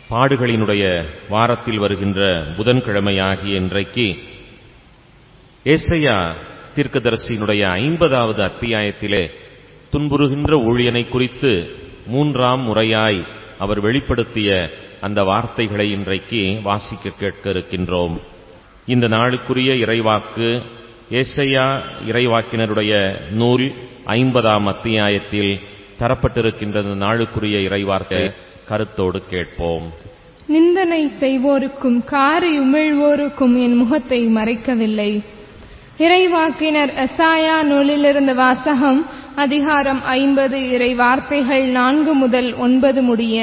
பாடுகளினுடைய வாரத்தில் வருகின்ற புதன்கிழமையாகிய இன்றைக்கு ஏசையா தீர்க்கதரிசியினுடைய ஐம்பதாவது அத்தியாயத்திலே துன்புறுகின்ற ஊழியனை குறித்து மூன்றாம் முறையாய் அவர் வெளிப்படுத்திய அந்த வார்த்தைகளை இன்றைக்கு வாசிக்க கேட்க இருக்கின்றோம் இந்த நாளுக்குரிய இறைவாக்கு ஏசையா இறைவாக்கினருடைய நூல் ஐம்பதாம் அத்தியாயத்தில் தரப்பட்டிருக்கின்ற இந்த நாளுக்குரிய இறைவார்த்தை கருத்தோடு கேட்போம் நிந்தனை செய்வோருக்கும் காரி உமிழ்வோருக்கும் என் முகத்தை மறைக்கவில்லை இறைவாக்கினர் எசாயா நூலிலிருந்த வாசகம் அதிகாரம் ஐம்பது இறை வார்த்தைகள் நான்கு முதல் ஒன்பது முடிய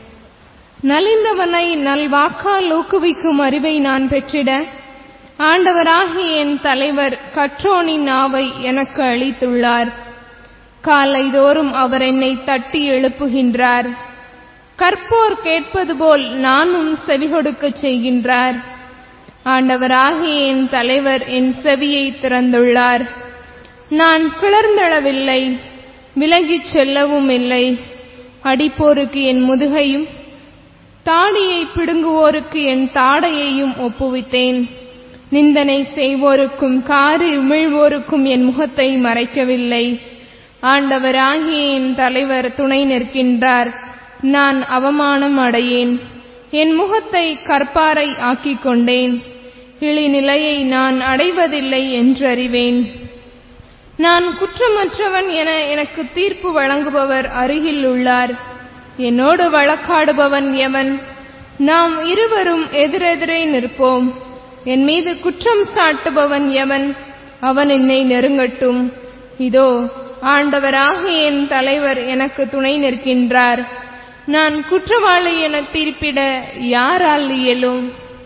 நலிந்தவனை நல்வாக்கால் ஊக்குவிக்கும் அறிவை நான் பெற்றிட ஆண்டவராகிய என் தலைவர் கற்றோனின் நாவை எனக்கு அளித்துள்ளார் காலைதோறும் அவர் என்னை தட்டி எழுப்புகின்றார் கற்போர் கேட்பது போல் நானும் செவிகொடுக்கச் செய்கின்றார் ஆண்டவராகிய என் தலைவர் என் செவியை திறந்துள்ளார் நான் கிளர்ந்தளவில்லை விலகிச் செல்லவும் இல்லை அடிப்போருக்கு என் முதுகையும் தாடியை பிடுங்குவோருக்கு என் தாடையையும் ஒப்புவித்தேன் நிந்தனை செய்வோருக்கும் காரி உமிழ்வோருக்கும் என் முகத்தை மறைக்கவில்லை ஆண்டவராகிய என் தலைவர் துணை நிற்கின்றார் நான் அவமானம் அடையேன் என் முகத்தை கற்பாரை ஆக்கிக் கொண்டேன் இழிநிலையை நான் அடைவதில்லை என்றறிவேன் நான் குற்றமற்றவன் என எனக்கு தீர்ப்பு வழங்குபவர் அருகில் உள்ளார் என்னோடு வழக்காடுபவன் எவன் நாம் இருவரும் எதிரெதிரே நிற்போம் என் மீது குற்றம் சாட்டுபவன் எவன் அவன் என்னை நெருங்கட்டும் இதோ ஆண்டவராக என் தலைவர் எனக்கு துணை நிற்கின்றார் நான் குற்றவாளி என தீர்ப்பிட யாரால் இயலும்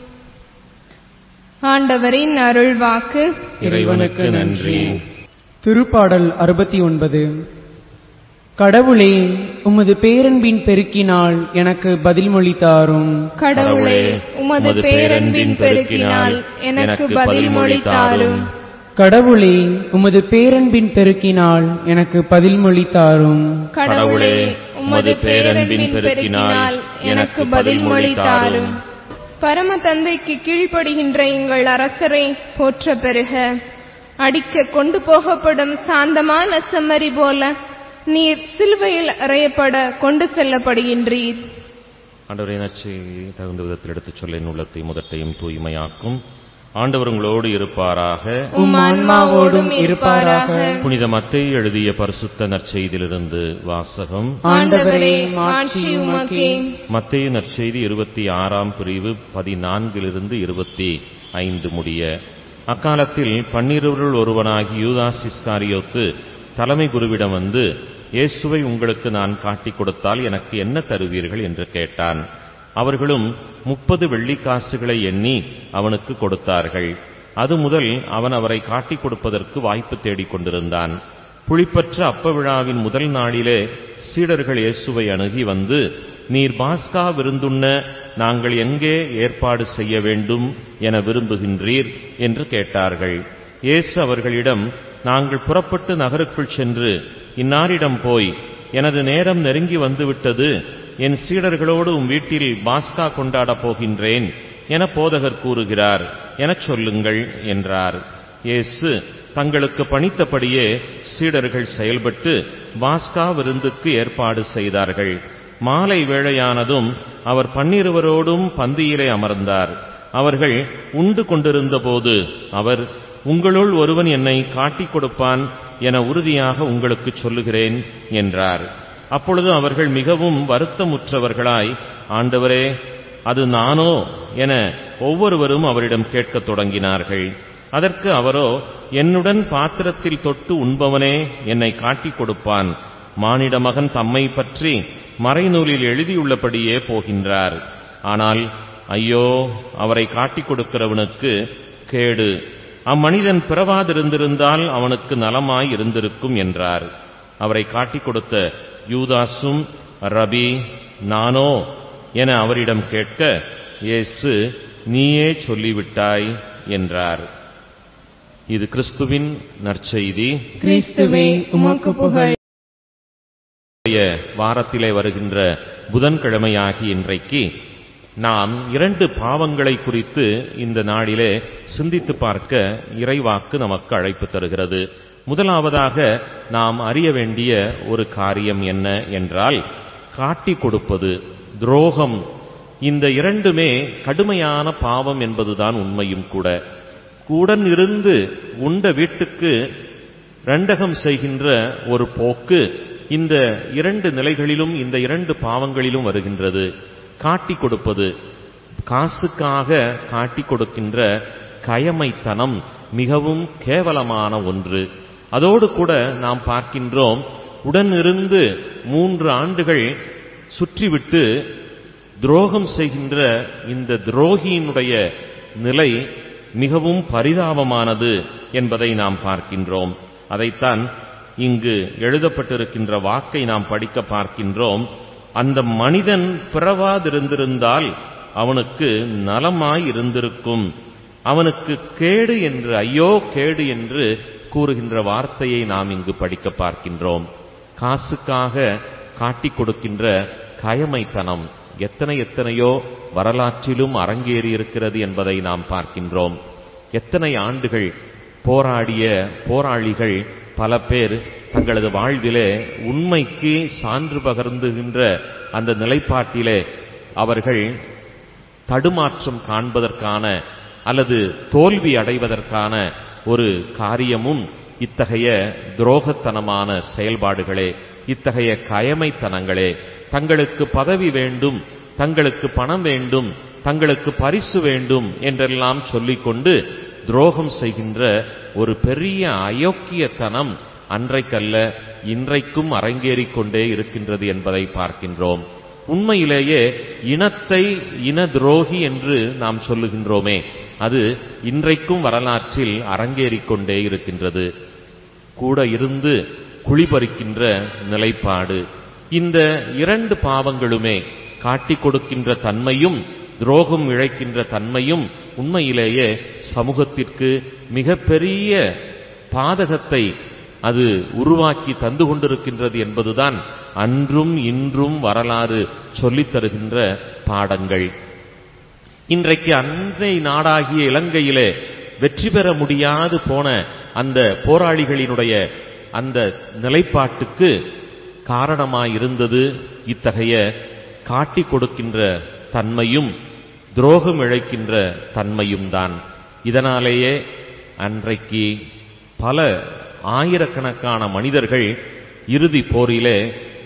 ஆண்டவரின் அருள்வாக்கு இறைவனுக்கு நன்றி திருப்பாடல் அறுபத்தி ஒன்பது கடவுளே உமது பேரன்பின் பெருக்கினால் எனக்கு பதில்மொழி தாரும் கடவுளே உமது பேரன்பின் பெருக்கினால் எனக்கு பதில்மொழி தாரும் கடவுளே உமது பேரன்பின் பெருக்கினால் எனக்கு பதில்மொழி தாரும் கடவுளே உமது பேரன்பின் பெருக்கினால் எனக்கு பதில்மொழி தாரும் பரம தந்தைக்கு கீழ்ப்படுகின்ற எங்கள் அரசரை போற்ற பெருக அடிக்க கொண்டு போகப்படும் சாந்தமான செம்மறி போல நீர் சிலுவையில் அறையப்பட கொண்டு செல்லப்படுகின்றீர் ஆண்டவரை நற்செய்தி தகுந்த விதத்தில் எடுத்துச் சொல்ல என் உள்ளத்தை முதட்டையும் தூய்மையாக்கும் ஆண்டவர் உங்களோடு இருப்பாராக உம் ஆன்மாவோடும் இருப்பாராக புனித மத்தை எழுதிய பரிசுத்த நற்செய்தியிலிருந்து வாசகம் ஆண்டவரே மாட்சி உமக்கே மத்தேயு நற்செய்தி இருபத்தி ஆறாம் பிரிவு பதினான்கிலிருந்து இருபத்தி ஐந்து முடிய அக்காலத்தில் பன்னிருவருள் ஒருவனாகி யூதாஸ் இஸ்காரியோத்து தலைமை குருவிடம் வந்து இயேசுவை உங்களுக்கு நான் காட்டிக் கொடுத்தால் எனக்கு என்ன தருவீர்கள் என்று கேட்டான் அவர்களும் முப்பது வெள்ளிக்காசுகளை எண்ணி அவனுக்கு கொடுத்தார்கள் அது முதல் அவன் அவரை காட்டிக் கொடுப்பதற்கு வாய்ப்பு தேடிக் கொண்டிருந்தான் புளிப்பற்ற அப்ப விழாவின் முதல் நாளிலே சீடர்கள் இயேசுவை அணுகி வந்து நீர் பாஸ்கா விருந்துண்ண நாங்கள் எங்கே ஏற்பாடு செய்ய வேண்டும் என விரும்புகின்றீர் என்று கேட்டார்கள் இயேசு அவர்களிடம் நாங்கள் புறப்பட்டு நகருக்குள் சென்று இன்னாரிடம் போய் எனது நேரம் நெருங்கி வந்துவிட்டது என் சீடர்களோடு உம் வீட்டில் பாஸ்கா கொண்டாடப் போகின்றேன் என போதகர் கூறுகிறார் எனச் சொல்லுங்கள் என்றார் இயேசு தங்களுக்கு பணித்தபடியே சீடர்கள் செயல்பட்டு பாஸ்கா விருந்துக்கு ஏற்பாடு செய்தார்கள் மாலை வேளையானதும் அவர் பன்னிருவரோடும் பந்தியிலே அமர்ந்தார் அவர்கள் உண்டு கொண்டிருந்தபோது அவர் உங்களுள் ஒருவன் என்னை காட்டிக் கொடுப்பான் என உறுதியாக உங்களுக்கு சொல்லுகிறேன் என்றார் அப்பொழுது அவர்கள் மிகவும் வருத்தமுற்றவர்களாய் ஆண்டவரே அது நானோ என ஒவ்வொருவரும் அவரிடம் கேட்கத் தொடங்கினார்கள் அதற்கு அவரோ என்னுடன் பாத்திரத்தில் தொட்டு உண்பவனே என்னை காட்டிக் கொடுப்பான் மானிட மகன் தம்மை பற்றி மறைநூலில் எழுதியுள்ளபடியே போகின்றார் ஆனால் ஐயோ அவரை காட்டிக் கொடுக்கிறவனுக்கு கேடு அம்மனிதன் பிறவாதிருந்திருந்தால் அவனுக்கு நலமாய் இருந்திருக்கும் என்றார் அவரை காட்டிக் கொடுத்த யூதாசும் ரபி நானோ என அவரிடம் கேட்க இயேசு நீயே சொல்லிவிட்டாய் என்றார் இது கிறிஸ்துவின் நற்செய்தி கிறிஸ்துவே உமக்கு புகழ் இன்றைய வாரத்திலே வருகின்ற புதன்கிழமையாகி இன்றைக்கு நாம் இரண்டு பாவங்களை குறித்து இந்த நாளிலே சிந்தித்து பார்க்க இறைவாக்கு நமக்கு அழைப்பு தருகிறது முதலாவதாக நாம் அறிய வேண்டிய ஒரு காரியம் என்ன என்றால் காட்டி கொடுப்பது துரோகம் இந்த இரண்டுமே கடுமையான பாவம் என்பதுதான் உண்மையும் கூட உடன் இருந்து உண்ட வீட்டுக்கு ரெண்டகம் செய்கின்ற ஒரு போக்கு இந்த இரண்டு நிலைகளிலும் இந்த இரண்டு பாவங்களிலும் வருகின்றது காட்டி கொடுப்பது காசுக்காக காட்டி கொடுக்கின்ற கயமைத்தனம் மிகவும் கேவலமான ஒன்று அதோடு கூட நாம் பார்க்கின்றோம் உடனிருந்து மூன்று ஆண்டுகள் சுற்றிவிட்டு துரோகம் செய்கின்ற இந்த துரோகியினுடைய நிலை மிகவும் பரிதாபமானது என்பதை நாம் பார்க்கின்றோம் அதைத்தான் இங்கு எழுதப்பட்டிருக்கின்ற வாக்கை நாம் படிக்க பார்க்கின்றோம் அந்த மனிதன் பிறவாதிருந்திருந்தால் அவனுக்கு நலமாய் இருந்திருக்கும் அவனுக்கு கேடு என்று ஐயோ கேடு என்று கூறுகின்ற வார்த்தையை நாம் இங்கு படிக்க பார்க்கின்றோம் காசுக்காக காட்டிக் கொடுக்கின்ற கயமைத்தனம் எத்தனை எத்தனையோ வரலாற்றிலும் அரங்கேறி இருக்கிறது என்பதை நாம் பார்க்கின்றோம் எத்தனை ஆண்டுகள் போராடிய போராளிகள் பல பேர் தங்களது வாழ்விலே உண்மைக்கு சான்று பகர்ந்துகின்ற அந்த நிலைப்பாட்டிலே அவர்கள் தடுமாற்றம் காண்பதற்கான அல்லது தோல்வி அடைவதற்கான ஒரு காரியமும் இத்தகைய துரோகத்தனமான செயல்பாடுகளே இத்தகைய கயமைத்தனங்களே தங்களுக்கு பதவி வேண்டும் தங்களுக்கு பணம் வேண்டும் தங்களுக்கு பரிசு வேண்டும் என்றெல்லாம் சொல்லிக்கொண்டு துரோகம் செய்கின்ற ஒரு பெரிய அயோக்கியத்தனம் அன்றைக்கல்ல இன்றைக்கும் அரங்கேறிக் கொண்டே இருக்கின்றது என்பதை பார்க்கின்றோம் உண்மையிலேயே இனத்தை இன துரோகி என்று நாம் சொல்லுகின்றோமே அது இன்றைக்கும் வரலாற்றில் அரங்கேறிக் கொண்டே இருக்கின்றது கூட இருந்து குழிபறிக்கின்ற நிலைப்பாடு இந்த இரண்டு பாவங்களுமே காட்டிக் கொடுக்கின்ற தன்மையும் துரோகம் இழைக்கின்ற தன்மையும் உண்மையிலேயே சமூகத்திற்கு மிகப்பெரிய பாதகத்தை அது உருவாக்கி தந்து கொண்டிருக்கின்றது என்பதுதான் அன்றும் இன்றும் வரலாறு சொல்லித் தருகின்ற பாடங்கள் இன்றைக்கு அன்றை நாடாகிய இலங்கையிலே வெற்றி பெற முடியாது போன அந்த போராளிகளினுடைய அந்த நிலைப்பாட்டுக்கு காரணமாயிருந்தது இத்தகைய காட்டிக் கொடுக்கின்ற தன்மையும் துரோகம் இழைக்கின்ற தன்மையும் தான் இதனாலேயே அன்றைக்கு பல ஆயிரக்கணக்கான மனிதர்கள் இறுதி போரிலே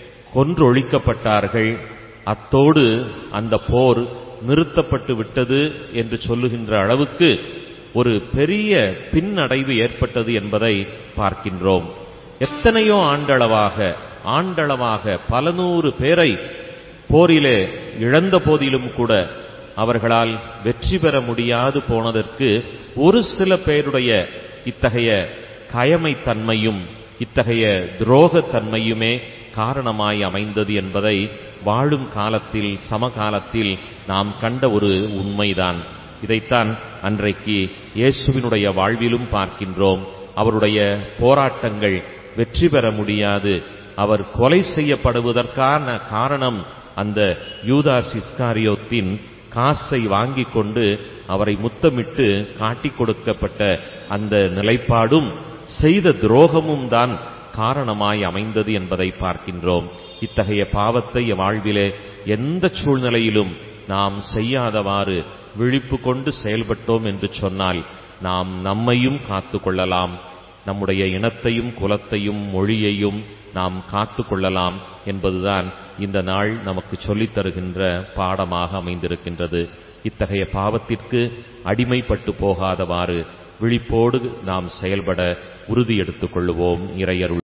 கொன்றொழிக்கப்பட்டார்கள் அத்தோடு அந்த போர் நிறுத்தப்பட்டு விட்டது என்று சொல்லுகின்ற அளவுக்கு ஒரு பெரிய பின்னடைவு ஏற்பட்டது என்பதை பார்க்கின்றோம் எத்தனையோ ஆண்டளவாக ஆண்டளவாக பல நூறு பேரை போரிலே இழந்த போதிலும் கூட அவர்களால் வெற்றி பெற முடியாது போனதற்கு ஒரு சில பேருடைய இத்தகைய கயமைத்தன்மையும் இத்தகைய துரோகத்தன்மையுமே காரணமாய் அமைந்தது என்பதை வாழும் காலத்தில் சமகாலத்தில் நாம் கண்ட ஒரு உண்மைதான் இதைத்தான் அன்றைக்கு இயேசுவினுடைய வாழ்விலும் பார்க்கின்றோம் அவருடைய போராட்டங்கள் வெற்றி பெற முடியாது அவர் கொலை செய்யப்படுவதற்கான காரணம் அந்த யூதாஸ் இஸ்காரியோத்தின் காசை வாங்கிக் கொண்டு அவரை முத்தமிட்டு காட்டிக் கொடுக்கப்பட்ட அந்த நிலைப்பாடும் செய்த துரோகமும் தான் காரணமாய் அமைந்தது என்பதை பார்க்கின்றோம் இத்தகைய பாவத்தை வாழ்விலே எந்த சூழ்நிலையிலும் நாம் செய்யாதவாறு விழிப்பு கொண்டு செயல்பட்டோம் என்று சொன்னால் நாம் நம்மையும் காத்து கொள்ளலாம் நம்முடைய இனத்தையும் குலத்தையும் மொழியையும் நாம் காத்து கொள்ளலாம் என்பதுதான் இந்த நாள் நமக்கு சொல்லித் தருகின்ற பாடமாக அமைந்திருக்கின்றது இத்தகைய பாவத்திற்கு அடிமைப்பட்டு போகாதவாறு விழிப்போடு நாம் செயல்பட உறுதி எடுத்துக் கொள்ளுவோம் இறையருள்